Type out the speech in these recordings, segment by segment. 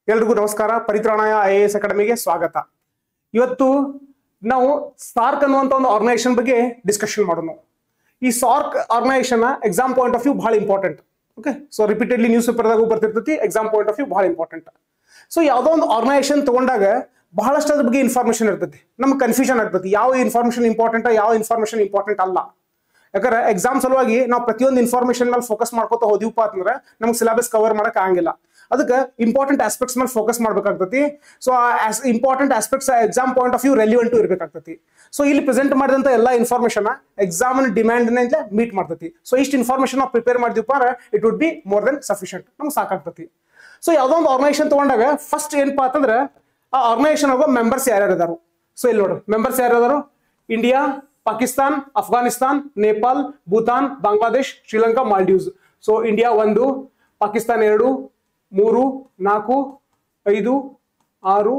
ಎಲ್ರಿಗೂ ನಮಸ್ಕಾರ ಪರಿತ್ರಾಣಾಯ I S ಅಕಾಡೆಮಿಗೆ ಸ್ವಾಗತ ಇವತ್ತು ನಾವು ಸಾರ್ಕ್ ಅನ್ನುವಂತ ಒಂದು ಆರ್ಗನೈಸೇಷನ್ ಬಗ್ಗೆ ಡಿಸ್ಕಷನ್ ಮಾಡೋಣ ಈ SAARC organisation exam point of view ಬಹಳ important okay so repeatedly news ಪೇಪರ್ದಾಗೂ ಬರ್ತಿರ್ತೈತಿ ಎಕ್ಸಾಮ್ ಪಾಯಿಂಟ್ ಆಫ್ ವ್ಯೂ ಬಹಳ ಇಂಪಾರ್ಟೆಂಟ್ ಸೊ ಯಾವುದೋ ಒಂದು ಆರ್ಗನೈಸೇಷನ್ ತಗೊಂಡಾಗ ಬಹಳಷ್ಟು ಅದ್ರ ಬಗ್ಗೆ ಇನ್ಫಾರ್ಮೇಶನ್ ಇರ್ತೈತಿ ನಮ್ಗೆ ಕನ್ಫ್ಯೂಷನ್ ಆಗ್ತೈತಿ ಯಾವ ಇನ್ಫಾರ್ಮೇಶನ್ ಇಂಪಾರ್ಟೆಂಟ್ ಯಾವ ಇನ್ಫಾರ್ಮೇಶನ್ ಇಂಪಾರ್ಟೆಂಟ್ ಅಲ್ಲ ಯಾಕಂದ್ರೆ ಎಕ್ಸಾಮ್ ಸಲುವಾಗಿ ನಾವು ಪ್ರತಿಯೊಂದು ಇನ್ಫಾರ್ಮೇಶನ್ ಮೇಲೆ ಫೋಕಸ್ ಮಾಡ್ಕೋತಾ ಹೋದಿವಪ್ಪ ಅಂತಂದ್ರೆ ನಮ್ಗೆ ಸಿಲೆಬಸ್ ಕವರ್ ಮಾಡಕ್ ಆಗಂಗಿಲ್ಲ ಅದಕ್ಕೆ ಇಂಪಾರ್ಟೆಂಟ್ ಆಸ್ಪೆಕ್ಟ್ಸ್ ಮೇಲೆ ಫೋಕಸ್ ಮಾಡ್ಬೇಕಾಗ್ತೈತಿ ಸೊ ಆ important aspects exam point of view relevant ಇರಬೇಕಾಗ್ತೈತಿ ಸೊ ಇಲ್ಲಿ ಪ್ರೆಸೆಂಟ್ ಮಾಡಿದಂತ ಎಲ್ಲ ಇನ್ಫಾರ್ಮೇಶನ್ ಎಕ್ಸಾಮ್ ಡಿಮ್ಯಾಂಡ್ ಮೀಟ್ ಮಾಡ್ತೈತಿ ಸೊ ಇಷ್ಟು ಇನ್ಫಾರ್ಮೇಶನ್ ನಾವು ಪ್ರಿಪೇರ್ ಮಾಡಿದ್ವಿ ಅಂದ್ರೆ it would be more then sufficient ನಮ್ಗೆ ಸಾಕಾಗ್ತೈತಿ ಸೊ ಯಾವುದೋ ಒಂದು ಆರ್ಗನೈಸೇಷನ್ ತಗೊಂಡಾಗ ಫಸ್ಟ್ ಏನಪ್ಪಾ ಅಂತಂದ್ರೆ ಆ ಆರ್ಗನೈಸೇಷನ್ ಆಗೋ ಮೆಂಬರ್ಸ್ ಯಾರ್ಯಾರು ಇದಾರು ಸೊ ಇಲ್ಲಿ ನೋಡ್ರಿ ಮೆಂಬರ್ಸ್ ಯಾರು ಇದಾರು India Pakistan Afghanistan Nepal Bhutan Bangladesh Sri Lanka Maldives so India ಒಂದು ಪಾಕಿಸ್ತಾನ್ ಎರಡು ಮೂರು ನಾಲ್ಕು ಐದು ಆರು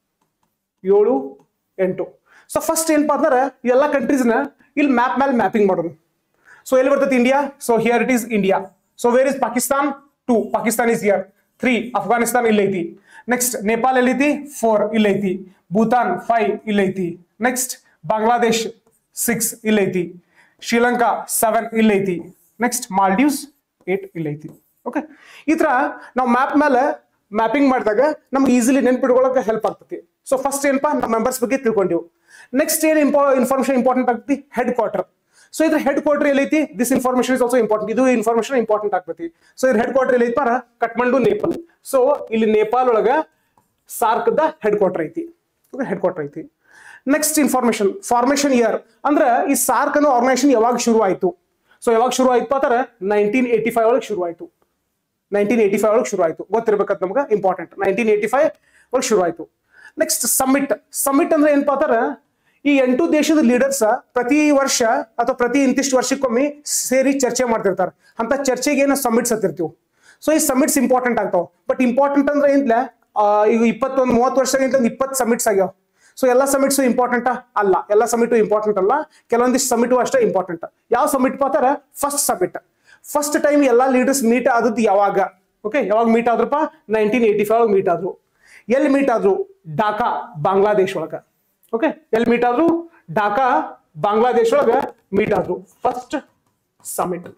ಏಳು ಎಂಟು ಸೊ ಫಸ್ಟ್ ಏನಪ್ಪಾ ಅಂದ್ರೆ ಎಲ್ಲ ಕಂಟ್ರೀಸ್ನ ಇಲ್ಲಿ ಮ್ಯಾಪ್ ಮೇಲೆ ಮ್ಯಾಪಿಂಗ್ ಮಾಡೋದು ಸೊ ಎಲ್ಲಿ ಬರ್ತೈತಿ India so here it is India so where is Pakistan two Pakistan is here three Afghanistan ಇಲ್ಲೈತಿ ನೆಕ್ಸ್ಟ್ ನೇಪಾಲ್ ಎಲ್ಲೈತಿ ಫೋರ್ ಇಲ್ಲೈತಿ ಭೂತಾನ್ ಫೈವ್ ಇಲ್ಲೈತಿ ನೆಕ್ಸ್ಟ್ ಬಾಂಗ್ಲಾದೇಶ್ ಸಿಕ್ಸ್ ಇಲ್ಲೈತಿ ಶ್ರೀಲಂಕಾ ಸೆವೆನ್ ಇಲ್ಲೈತಿ ನೆಕ್ಸ್ಟ್ ಮಾಲ್ಡೀವ್ಸ್ ಏಟ್ ಇಲ್ಲೈತಿ ಓಕೆ ಈ ತರ ನಾವು ಮ್ಯಾಪ್ ಮೇಲೆ ಮ್ಯಾಪಿಂಗ್ ಮಾಡಿದಾಗ ನಮ್ಗೆ ಈಸಿಲಿ ನೆನ್ಪಿಡ್ಕೊಳ್ಳೋಕೆ ಹೆಲ್ಪ್ ಆಗ್ತೈತಿ ಸೊ ಫಸ್ಟ್ ಏನಪ್ಪಾ ನಮ್ಮ ಮೆಂಬರ್ಸ್ ಬಗ್ಗೆ ತಿಳ್ಕೊಂಡಿವು ನೆಕ್ಸ್ಟ್ ಏನ್ ಇಂಪಾ ಇನ್ಫಾರ್ಮೇಶನ್ ಇಂಪಾರ್ಟೆಂಟ್ ಆಗ್ತೈತಿ ಹೆಡ್ ಕ್ವಾರ್ಟರ್ ಸೊ ಇದ್ರ ಹೆಡ್ ಕ್ವಾರ್ಟರ್ ಎಲ್ಲೈತಿ this information is also important ಇದು ಇನ್ಫಾರ್ಮೇಶನ್ ಇಂಪಾರ್ಟೆಂಟ್ ಆಗ್ತೈತಿ ಸೊ ಇದ್ರ ಹೆಡ್ ಕ್ವಾರ್ಟರ್ ಎಲ್ಲೈತಿ ಪರ ಕಟ್ಮಂಡು ನೇಪಾಲ್ ಸೊ ಇಲ್ಲಿ ನೇಪಾಲ್ ಒಳಗ ಸಾರ್ಕ್ ದ ಹೆಡ್ ಕ್ವಾರ್ಟರ್ ಐತಿ ಓಕೆ ಹೆಡ್ ಕ್ವಾರ್ಟರ್ ಐತಿ ನೆಕ್ಸ್ಟ್ ಇನ್ಫಾರ್ಮೇಶನ್ ಫಾರ್ಮೇಶನ್ ಇಯರ್ ಅಂದ್ರೆ ಈ ಸಾರ್ಕ್ ಅನ್ನೋ ಆರ್ಗನೈಸೇಷನ್ ಯಾವಾಗ ಶುರು ಆಯ್ತು ಸೊ ಯಾವಾಗ ಶುರು ಆಯ್ತು ಅಂದ್ರೆ ನೈನ್ಟೀನ್ ಏಟಿ ಫೈವ್ ಒಳಗೆ ಶುರು ಆಯ್ತು ನೈನ್ಟೀನ್ ಏಟಿ ಫೈವ್ ಒಳಗೆ ಶುರು ಆಯ್ತು ಗೊತ್ತಿರ್ಬೇಕಂತ ನಮ್ಗೆ ಇಂಪಾರ್ಟೆಂಟ್ ನೈನ್ಟೀನ್ ಏಟಿ ಫೈವ್ ಒಳಗೆ ಶುರು ಆಯ್ತು ನೆಕ್ಸ್ಟ್ ಸಮ್ಮಿಟ್ ಸಮ್ಮಿಟ್ ಅಂದ್ರೆ ಏನಪ್ಪಾ ಅಂತಾರ ಈ ಎಂಟು ದೇಶದ ಲೀಡರ್ಸ್ ಪ್ರತಿ ವರ್ಷ ಅಥವಾ ಪ್ರತಿ ಇಂತಿಷ್ಟು ವರ್ಷಕ್ಕೊಮ್ಮೆ ಸೇರಿ ಚರ್ಚೆ ಮಾಡ್ತಿರ್ತಾರೆ ಅಂತ ಚರ್ಚೆಗೆ ಏನೋ ಸಮ್ಮಿಟ್ಸ್ ಹತ್ತಿರ್ತೀವಿ ಸೊ ಈ ಸಮ್ಮಿಟ್ಸ್ ಇಂಪಾರ್ಟೆಂಟ್ ಆಗ್ತಾವ ಬಟ್ ಇಂಪಾರ್ಟೆಂಟ್ ಅಂದ್ರೆ ಏನ್ಲ ಈಗ ಇಪ್ಪತ್ತೊಂದು ಮೂವತ್ತು ವರ್ಷದಿಂದ ಇಪ್ಪತ್ತು ಸಮ್ಮಿಟ್ಸ್ ಆಗ್ಯಾವ ಸೊ ಎಲ್ಲ ಸಮಿಟ್ಸ್ ಇಂಪಾರ್ಟೆಂಟ್ ಅಲ್ಲ ಎಲ್ಲ ಸಮಿಟು ಇಂಪಾರ್ಟೆಂಟ್ ಅಲ್ಲ ಕೆಲವೊಂದಿಷ್ಟು ಸಮಿಟು ಅಷ್ಟೇ ಇಂಪಾರ್ಟೆಂಟ್ ಯಾವ ಸಮಿಟ್ ಪಾತಾರ ಫಸ್ಟ್ ಸಮಿಟ್ ಫಸ್ಟ್ ಟೈಮ್ ಎಲ್ಲ ಲೀಡರ್ಸ್ ಮೀಟ್ ಆದದ್ದು ಯಾವಾಗ ಓಕೆ ಯಾವಾಗ ಮೀಟ್ ಆದ್ರಪ್ಪ ನೈನ್ಟೀನ್ ಏಟಿ ಫೈವ್ ಮೀಟ್ ಆದ್ರು ಎಲ್ಲಿ ಮೀಟ್ ಆದ್ರು ಢಾಕಾ ಬಾಂಗ್ಲಾದೇಶ್ ಒಳಗ ಓಕೆ ಎಲ್ಲಿ ಮೀಟ್ ಆದ್ರು ಢಾಕಾ ಬಾಂಗ್ಲಾದೇಶ್ ಒಳಗ ಮೀಟ್ ಆದ್ರು ಫಸ್ಟ್ ಸಮಿಟ್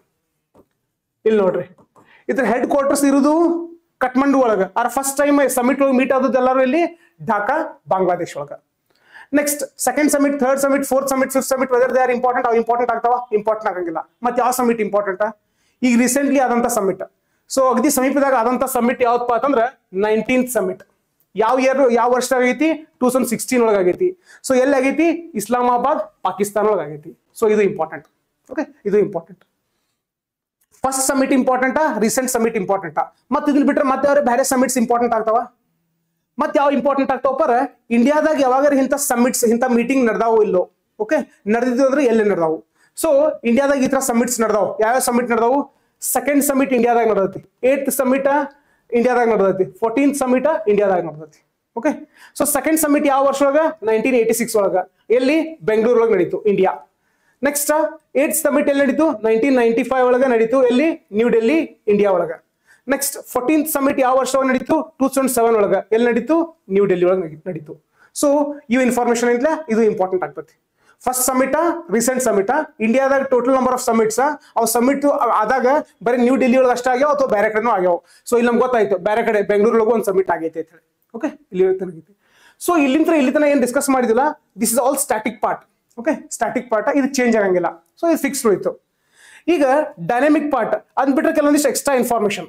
ಇಲ್ಲಿ ನೋಡ್ರಿ ಇದ್ರ ಹೆಡ್ ಕ್ವಾರ್ಟರ್ಸ್ ಇರುದು ಕಟ್ಮಂಡು ಒಳಗ ಆರ್ ಫಸ್ಟ್ ಟೈಮ್ ಸಮಿಟ್ ಒಳಗೆ ಮೀಟ್ ಆದದ್ದು ಎಲ್ಲರೂ ಇಲ್ಲಿ ಢಾಕಾ ಬಾಂಗ್ಲಾದೇಶ್ ಒಳಗ next second summit third summit fourth summit fifth summit whether they are important ಅವು ಇಂಪಾರ್ಟೆಂಟ್ ಆಗ್ತಾವ ಇಂಪಾರ್ಟೆಂಟ್ ಆಗಂಗಿಲ್ಲ ಮತ್ತೆ ಯಾವ ಸಮಿಟ್ ಇಂಪಾರ್ಟೆಂಟ್ ಈಗ ರೀಸೆಂಟ್ಲಿ ಆದಂತ ಸಮಿಟ್ ಸೊ ಅಗದಿ ಸಮೀಪದಾಗ ಆದಂತ ಸಮಿಟ್ ಯಾವತ್ತಪ್ಪ ಅಂತಂದ್ರೆ ನೈನ್ಟೀನ್ತ್ ಸಮಿಟ್ ಯಾವ ಇಯರ್ ಯಾವ ವರ್ಷ ಆಗೈತಿ ಟೂ ತೌಸಂಡ್ ಸಿಕ್ಸ್ಟೀನ್ ಒಳಗೆ ಆಗೈತಿ ಸೊ ಎಲ್ಲಿ ಆಗೈತಿ ಇಸ್ಲಾಮಾಬಾದ್ ಪಾಕಿಸ್ತಾನ ಒಳಗೆ ಆಗೈತಿ ಸೊ ಇದು ಇಂಪಾರ್ಟೆಂಟ್ ಓಕೆ ಇದು ಇಂಪಾರ್ಟೆಂಟ್ ಫಸ್ಟ್ ಸಮಿಟ್ ಇಂಪಾರ್ಟೆಂಟಾ ರೀಸೆಂಟ್ ಸಮಿಟ್ ಇಂಪಾರ್ಟೆಂಟಾ ಮತ್ತೆ ಇದನ್ನ ಬಿಟ್ರೆ ಮತ್ತೆ ಅವ್ರ ಬೇರೆ ಸಮಿಟ್ಸ್ ಇಂಪಾರ್ಟೆಂಟ್ ಆಗ್ತಾವ ಮತ್ತೆ ಯಾವ ಇಂಪಾರ್ಟೆಂಟ್ ಆಗ್ತಾವಪ್ಪ ಇಂಡಿಯಾದಾಗ ಯಾವಾಗ ಇಂಥ ಸಮಿಟ್ಸ್ ಇಂಥ ಮೀಟಿಂಗ್ ನಡೆದಾವು ಇಲ್ಲೋ ಓಕೆ ನಡೆದಿದ್ದು ಅಂದ್ರೆ ಎಲ್ಲಿ ನಡೆದಾವು ಸೊ ಇಂಡಿಯಾದಾಗ ಈ ತರ ಸಮಿಟ್ಸ್ ನಡೆದಾವು ಯಾವ್ಯಾವ ಸಮಿಟ್ ನಡೆದಾವು ಸೆಕೆಂಡ್ ಸಮಿಟ್ ಇಂಡಿಯಾದಾಗ ನಡೆದೈತಿ ಏತ್ ಸಮಿಟ್ ಇಂಡಿಯಾದಾಗ ನಡೆದೈತಿ ಫೋರ್ಟೀನ್ತ್ ಸಮಿಟ್ ಇಂಡಿಯಾದಾಗ ನಡೆದೈತಿ ಓಕೆ ಸೊ ಸೆಕೆಂಡ್ ಸಮಿಟ್ ಯಾವ ವರ್ಷ ಒಳಗ ನೈನ್ಟೀನ್ ಏಟಿ ಸಿಕ್ಸ್ ಒಳಗ ಎಲ್ಲಿ ಬೆಂಗಳೂರು ಒಳಗೆ ನಡೀತು ಇಂಡಿಯಾ ನೆಕ್ಸ್ಟ್ ಏಟ್ ಸಮಿಟ್ ಎಲ್ಲಿ ನಡೀತು ನೈನ್ಟೀನ್ ನೈನ್ಟಿ ಫೈವ್ ಒಳಗೆ ನಡೀತು ಎಲ್ಲಿ ನ್ಯೂ ಡೆಲ್ಲಿ ಇಂಡಿಯಾ ಒಳಗ ನೆಕ್ಸ್ಟ್ ಫೋರ್ಟೀನ್ತ್ ಸಮಿಟ್ ಯಾವ ವರ್ಷ ನಡೀತು ಟೂ ತೌಸಂಡ್ ಸೆವೆನ್ ಒಳಗ ಎಲ್ಲಿ ನಡೀತು ನ್ಯೂ ಡೆಲ್ಲಿ ಒಳಗೆ ನಡೀತು ಸೊ ಇವು ಇನ್ಫಾರ್ಮೇಶನ್ ಇಂದ ಇದು ಇಂಪಾರ್ಟೆಂಟ್ ಆಗ್ತೈತಿ ಫಸ್ಟ್ ಸಮಿಟ ರೀಸೆಂಟ್ ಸಮಿಟ ಇಂಡಿಯಾದಾಗ ಟೋಟಲ್ ನಂಬರ್ ಆಫ್ ಸಮಿಟ್ಸ್ ಅವು ಸಮಿಟ್ ಆದಾಗ ಬರೀ ನ್ಯೂ ಡೆಲ್ಲಿ ಒಳಗೆ ಅಷ್ಟೇ ಆಗ್ಯಾವ ಅಥವಾ ಬೇರೆ ಕಡೆನೂ ಆಗ್ಯಾವ ಸೊ ಇಲ್ಲಿ ನಮ್ಗೆ ಗೊತ್ತಾಯ್ತು ಬೇರೆ ಕಡೆ ಬೆಂಗಳೂರೊಳಗೂ ಒಂದು ಸಮಿಟ್ ಆಗೈತೆ ಅಂತ ಹೇಳಿ ಓಕೆ ಇಲ್ಲಿ ತನಗೈತಿ ಸೊ ಇಲ್ಲಿಂದ ಇಲ್ಲಿ ತನಕ ಏನು ಡಿಸ್ಕಸ್ ಮಾಡಿದಿಲ್ಲ this is all static part okay static part ಇದು ಚೇಂಜ್ ಆಗಂಗಿಲ್ಲ ಸೊ ಇದು ಫಿಕ್ಸ್ಡ್ ಹೋಯ್ತು ಈಗ ಡೈನಾಮಿಕ್ ಪಾರ್ಟ್ ಅಂದ್ಬಿಟ್ರೆ ಕೆಲವೊಂದಿಷ್ಟು ಎಕ್ಸ್ಟ್ರಾ ಇನ್ಫಾರ್ಮೇಶನ್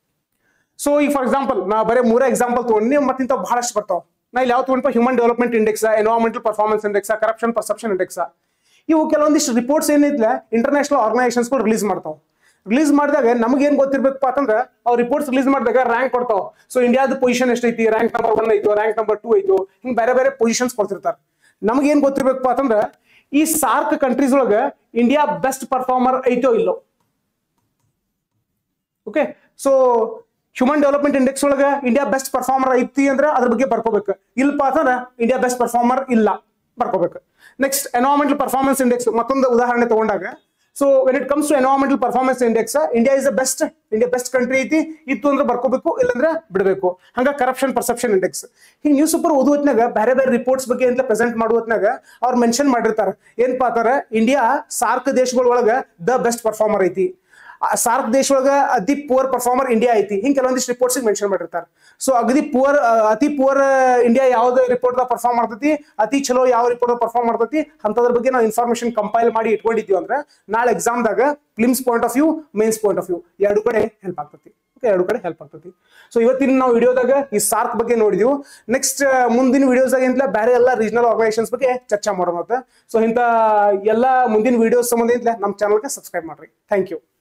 ಸೊ ಈಗ ಫಾರ್ ಎಕ್ಸಾಂಪಲ್ ನಾ ಬರೀ ಮೂರೇ ಎಕ್ಸಾಂಪಲ್ ತಗೊಂಡು ಮತ್ತಿಂತ ಬಹಳಷ್ಟು ಬರ್ತಾವ ನಾ ಇಲ್ಲಿ ಯಾವ ತಗೊಂಡ್ಪ human development index environmental performance index corruption perception index ಇವು ಕೆಲವೊಂದಿಷ್ಟು ರಿಪೋರ್ಟ್ಸ್ ಏನಿದ್ರೆ ಇಂಟರ್ನ್ಯಾಷನಲ್ ಆರ್ಗನೈಸೇಷನ್ಸ್ಗಳು ರಿಲೀಸ್ ಮಾಡ್ತಾವ ರಿಲೀಸ್ ಮಾಡಿದಾಗ ನಮ್ಗೆ ಏನ್ ಗೊತ್ತಿರ್ಬೇಕಪ್ಪ ಅಂತಂದ್ರೆ ಅವ್ರು ರಿಪೋರ್ಟ್ಸ್ ರಿಲೀಸ್ ಮಾಡಿದಾಗ ರ್ಯಾಂಕ್ ಕೊಡ್ತಾವ ಸೊ ಇಂಡಿಯಾದ ಪೊಸಿಷನ್ ಎಷ್ಟೈತಿ ರ್ಯಾಂಕ್ ನಂಬರ್ ಒನ್ ಐತು ರ್ಯಾಂಕ್ ನಂಬರ್ ಟೂ ಐತು ಹಿಂಗ್ ಬೇರೆ ಬೇರೆ ಪೊಸಿಷನ್ಸ್ ಕೊಡ್ತಿರ್ತಾರೆ ನಮ್ಗೆ ಏನ್ ಗೊತ್ತಿರ್ಬೇಕಪ್ಪ ಅಂತಂದ್ರೆ ಈ ಸಾರ್ಕ್ ಕಂಟ್ರೀಸ್ ಒಳಗ ಇಂಡಿಯಾ ಬೆಸ್ಟ್ ಪರ್ಫಾರ್ಮರ್ ಐತೋ ಇಲ್ಲೋ okay so human development index ಒಳಗ ಇಂಡಿಯಾ ಬೆಸ್ಟ್ ಪರ್ಫಾರ್ಮರ್ ಐತಿ ಅಂದ್ರೆ ಅದ್ರ ಬಗ್ಗೆ ಬರ್ಕೋಬೇಕು ಇಲ್ಪ ಅಂತಂದ್ರೆ ಇಂಡಿಯಾ ಬೆಸ್ಟ್ ಪರ್ಫಾರ್ಮರ್ ಇಲ್ಲ ಬರ್ಕೋಬೇಕು ನೆಕ್ಸ್ಟ್ ಎನ್ವೈರನ್ಮೆಂಟಲ್ ಪರ್ಫಾರ್ಮೆನ್ಸ್ ಇಂಡೆಕ್ಸ್ ಮತ್ತೊಂದು ಉದಾಹರಣೆ ತಗೊಂಡಾಗ so when it comes to environmental performance index India is the best India best country ಐತಿ ಇತ್ತು ಅಂದ್ರೆ ಬರ್ಕೋಬೇಕು ಇಲ್ಲಂದ್ರೆ ಬಿಡಬೇಕು ಹಂಗ ಕರಪ್ಷನ್ ಪರ್ಸೆಪ್ಷನ್ ಇಂಡೆಕ್ಸ್ ಹಿಂಗೆ ನ್ಯೂಸ್ ಪೇಪರ್ ಓದು ಹೊತ್ನಾಗ ಬೇರೆ ಬೇರೆ ರಿಪೋರ್ಟ್ಸ್ ಬಗ್ಗೆ ಅಂತ ಪ್ರೆಸೆಂಟ್ ಮಾಡುವ ಹೊತ್ನಾಗ ಅವ್ರು ಮೆನ್ಷನ್ ಮಾಡಿರ್ತಾರೆ ಏನಪ್ಪಾ ಅಂತಾರ ಇಂಡಿಯಾ ಸಾರ್ಕ್ ದೇಶಗಳೊಳಗ ದ ಬೆಸ್ಟ್ ಪರ್ಫಾರ್ಮರ್ ಐತಿ ಆ ಸಾರ್ಕ್ ದೇಶದೊಳಗ ಅತಿ ಪುವರ್ ಪರ್ಫಾರ್ಮರ್ ಇಂಡಿಯಾ ಐತಿ ಹಿಂಗೆ ಕೆಲವೊಂದಿಷ್ಟು ರಿಪೋರ್ಟ್ಸ್ ಮೆನ್ಷನ್ ಮಾಡಿರ್ತಾರೆ ಸೊ ಅಗದಿ ಪುವರ್ ಅತಿ ಪುವರ್ ಇಂಡಿಯಾ ಯಾವ್ದು ರಿಪೋರ್ಟ್ ಪರ್ಫಾರ್ಮ್ ಮಾಡ್ತೈತಿ ಅತಿ ಚಲೋ ಯಾವ ರಿಪೋರ್ಟ್ ಪರ್ಫಾರ್ಮ್ ಮಾಡ್ತೈತಿ ಅಂತದ್ರ ಬಗ್ಗೆ ನಾವು ಇನ್ಫಾರ್ಮೇಶನ್ ಕಂಪೈಲ್ ಮಾಡಿ ಇಟ್ಕೊಂಡಿದ್ದೀವಿ ಅಂದ್ರೆ ನಾಳೆ ಎಕ್ಸಾಮ್ದಾಗ films point of view mains point of view ಎರಡು ಕಡೆ ಹೆಲ್ಪ್ ಆಗ್ತೈತಿ ಓಕೆ ಎರಡು ಕಡೆ ಹೆಲ್ಪ್ ಆಗ್ತೈತಿ ಸೊ ಇವತ್ತಿನ ನಾವು ವಿಡಿಯೋದಾಗ ಈ ಸಾರ್ಕ್ ಬಗ್ಗೆ ನೋಡಿದ್ವಿ ನೆಕ್ಸ್ಟ್ ಮುಂದಿನ ವಿಡಿಯೋಸ್ದಾಗ ಏನಿಲ್ಲ ಬೇರೆ ಎಲ್ಲ ರೀಜನಲ್ ಆರ್ಗನೈಸೇಷನ್ಸ್ ಬಗ್ಗೆ ಚರ್ಚೆ ಮಾಡೋಣ ಸೊ ಇಂಥ ಎಲ್ಲ ಮುಂದಿನ ವಿಡಿಯೋಸ್ ಸಂಬಂಧ ನಮ್ಮ ಚಾನಲ್ಗೆ ಸಬ್ಸ್ಕ್ರೈಬ್ ಮಾಡ್ರಿ ಥ್ಯಾಂಕ್ ಯು